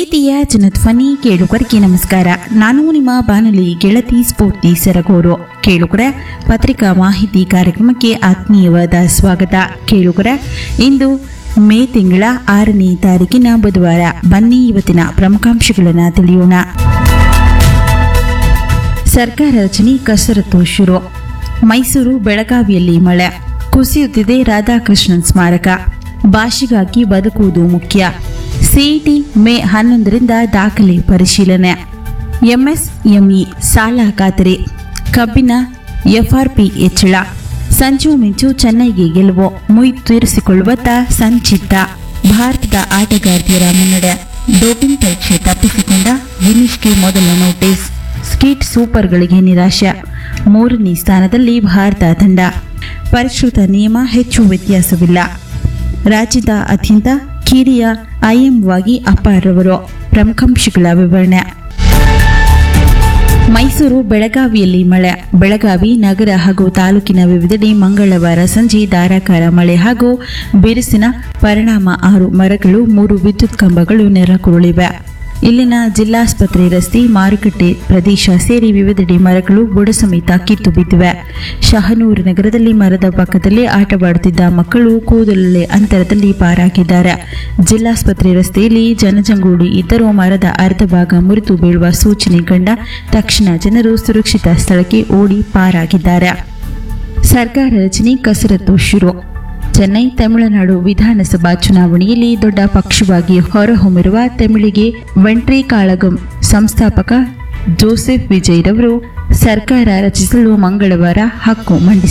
ಪ್ರೀತಿಯ ಜನಧ್ವನಿ ಕೇಳುಗರಿಗೆ ನಮಸ್ಕಾರ ನಾನು ನಿಮ್ಮ ಬಾನುಲಿ ಗೆಳತಿ ಸ್ಫೂರ್ತಿ ಸರಗೂರು ಕೇಳುಗರ ಪತ್ರಿಕಾ ಮಾಹಿತಿ ಕಾರ್ಯಕ್ರಮಕ್ಕೆ ಆತ್ಮೀಯವಾದ ಸ್ವಾಗತ ಕೇಳುಗರ ಇಂದು ಮೇ ತಿಂಗಳ ಆರನೇ ತಾರೀಕಿನ ಬುಧವಾರ ಬನ್ನಿ ಇವತ್ತಿನ ಪ್ರಮುಖಾಂಶಗಳನ್ನು ತಿಳಿಯೋಣ ಸರ್ಕಾರ ರಚನೆ ಕಸರತ್ತು ಶುರು ಮೈಸೂರು ಬೆಳಗಾವಿಯಲ್ಲಿ ಮಳೆ ಕುಸಿಯುತ್ತಿದೆ ರಾಧಾಕೃಷ್ಣನ್ ಸ್ಮಾರಕ ಭಾಷೆಗಾಗಿ ಬದುಕುವುದು ಮುಖ್ಯ ಸಿಇಟಿ ಮೇ ಹನ್ನೊಂದರಿಂದ ದಾಖಲೆ ಪರಿಶೀಲನೆ ಎಂಎಸ್ಎಂಇ ಸಾಲ ಖಾತರಿ ಕಬ್ಬಿನ ಎಫ್ಆರ್ಪಿ ಹೆಚ್ಚಳ ಸಂಚು ಮಿಂಚು ಚೆನ್ನೈಗೆ ಗೆಲುವು ಮುಯ್ ತೀರಿಸಿಕೊಳ್ಳುವತ್ತ ಸಂಚಿತ್ತ ಭಾರತದ ಆಟಗಾರ್ತಿಯರ ಮುನ್ನಡೆ ಡೋಪಿಂಗ್ ಪರೀಕ್ಷೆ ತಪ್ಪಿಸಿಕೊಂಡ ವಿನಿಶ್ಗೆ ಮೊದಲ ನೋಟಿಸ್ ಸ್ಕೀಟ್ ಸೂಪರ್ಗಳಿಗೆ ನಿರಾಶೆ ಮೂರನೇ ಸ್ಥಾನದಲ್ಲಿ ಭಾರತ ತಂಡ ಪರಿಷ್ಕೃತ ನಿಯಮ ಹೆಚ್ಚು ವ್ಯತ್ಯಾಸವಿಲ್ಲ ರಾಜ್ಯದ ಅತ್ಯಂತ ಕಿರಿಯ ಐಎಂವಾಗಿ ಅಪಾರವರು ಪ್ರಮುಖಾಂಶಗಳ ವಿವರಣೆ ಮೈಸೂರು ಬೆಳಗಾವಿಯಲ್ಲಿ ಮಳೆ ಬೆಳಗಾವಿ ನಗರ ಹಾಗೂ ತಾಲೂಕಿನ ವಿವಿಧೆಡೆ ಮಂಗಳವಾರ ಸಂಜೆ ಧಾರಾಕಾರ ಮಳೆ ಹಾಗೂ ಬಿರುಸಿನ ಪರಿಣಾಮ ಆರು ಮರಗಳು ಮೂರು ವಿದ್ಯುತ್ ಕಂಬಗಳು ನೆರಕುರುಳಿವೆ ಇಲ್ಲಿನ ಜಿಲ್ಲಾಸ್ಪತ್ರೆ ರಸ್ತೆ ಮಾರುಕಟ್ಟೆ ಪ್ರದೇಶ ಸೇರಿ ವಿವಿಧೆಡೆ ಮರಗಳು ಬುಡ ಸಮೇತ ಕಿತ್ತು ಬಿದ್ದಿವೆ ಶಹನೂರು ನಗರದಲ್ಲಿ ಮರದ ಪಕ್ಕದಲ್ಲೇ ಆಟವಾಡುತ್ತಿದ್ದ ಮಕ್ಕಳು ಕೂದಲೇ ಅಂತರದಲ್ಲಿ ಪಾರಾಗಿದ್ದಾರೆ ಜಿಲ್ಲಾಸ್ಪತ್ರೆ ರಸ್ತೆಯಲ್ಲಿ ಜನಜಂಗೂಡಿ ಇದ್ದರೂ ಮರದ ಅರ್ಧ ಭಾಗ ಮುರಿದು ಬೀಳುವ ಸೂಚನೆ ಕಂಡ ತಕ್ಷಣ ಜನರು ಸುರಕ್ಷಿತ ಸ್ಥಳಕ್ಕೆ ಓಡಿ ಪಾರಾಗಿದ್ದಾರೆ ಸರ್ಕಾರ ರಚನೆ ಕಸರತ್ತು ಶುರು ಚೆನ್ನೈ ತಮಿಳುನಾಡು ವಿಧಾನಸಭಾ ಚುನಾವಣೆಯಲ್ಲಿ ದೊಡ್ಡ ಪಕ್ಷವಾಗಿ ಹೊರಹೊಮ್ಮಿರುವ ತಮಿಳಿಗೆ ವೆಂಟ್ರಿ ಕಾಳಗಂ ಸಂಸ್ಥಾಪಕ ಜೋಸೆಫ್ ವಿಜಯ್ ರವರು ಸರ್ಕಾರ ರಚಿಸಲು ಮಂಗಳವಾರ ಹಕ್ಕು ಮಂಡಿಸಿದ್ದಾರೆ